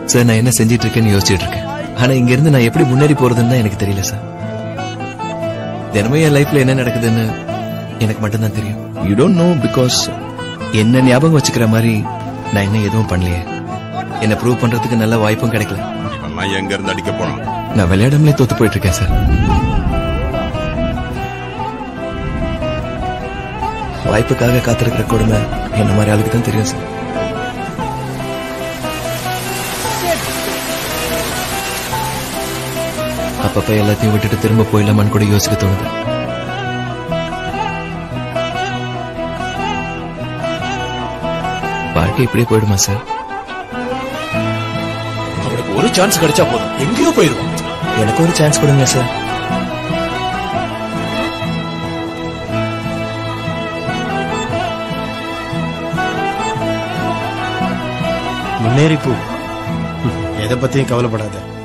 sir நான் என்ன செஞ்சிட்டு இருக்கேன்னு யோசிச்சுட்டு இருக்கேன் ஆனா இங்க இருந்து நான் எப்படி முன்னேறி போறதுன்னு தான் எனக்கு தெரியல சார் தினமும் என் லைஃப்ல என்ன நடக்குதுன்னு எனக்கு மட்டும்தான் தெரியும் யூ டோன்ட் நோ பிகாஸ் என்ன ஞாபகம் வச்சுக்கிற மாதிரி நான் இன்னும் எதுவும் பண்ணலையே என்ன ப்ரூவ் பண்றதுக்கு நல்ல வாய்ப்பும் கிடைக்கல இவெல்லாம் எங்க இருந்து அடிக்க போறான் நான் விளையாடாமலே தோத்து போயிட்டு இருக்கேன் சார் வாய்ப்புக்காக காத்திருக்கிற கொடுமை என்ன மாதிரி ஆளுக்கு தான் தெரியும் சார் அப்பப்ப எல்லாத்தையும் விட்டுட்டு திரும்ப போயிடலாமான்னு கூட யோசிக்க தோணுது வாழ்க்கை இப்படியே போயிடுமா சார் அவனுக்கு ஒரு சான்ஸ் கிடைச்சா போதும் எங்கேயோ போயிருவான் எனக்கு ஒரு சான்ஸ் கொடுங்க சார் முன்னேறி போ எதை பத்தியும் கவலைப்படாத